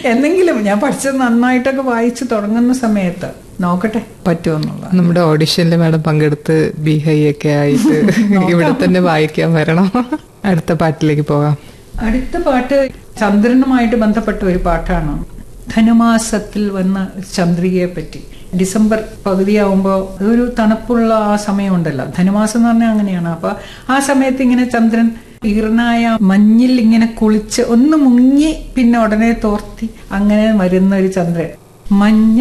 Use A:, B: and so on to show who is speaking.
A: എന്തെങ്കിലും ഞാൻ പഠിച്ചത് നന്നായിട്ടൊക്കെ വായിച്ചു തുടങ്ങുന്ന സമയത്ത് നോക്കട്ടെ പറ്റുമെന്നുള്ള
B: നമ്മുടെ ഓഡിഷനിൽ മാഡം പങ്കെടുത്ത് ബി ഹൈ ഒക്കെ ആയിട്ട് ഇവിടെ തന്നെ വായിക്കാൻ വരണം അടുത്ത പാട്ടിലേക്ക് പോകാം
A: അടുത്ത പാട്ട് ചന്ദ്രനുമായിട്ട് ബന്ധപ്പെട്ട ഒരു പാട്ടാണ് ധനുമാസത്തിൽ വന്ന ചന്ദ്രികയെ പറ്റി ഡിസംബർ പകുതിയാവുമ്പോൾ അതൊരു തണുപ്പുള്ള ആ സമയമുണ്ടല്ലോ ധനുമാസം എന്ന് പറഞ്ഞാൽ അങ്ങനെയാണ് അപ്പൊ ആ സമയത്ത് ഇങ്ങനെ ചന്ദ്രൻ ഈർനായ മഞ്ഞിൽ ഇങ്ങനെ കുളിച്ച് ഒന്ന് മുങ്ങി പിന്നെ ഉടനെ തോർത്തി അങ്ങനെ വരുന്ന ഒരു ചന്ദ്രൻ മഞ്ഞ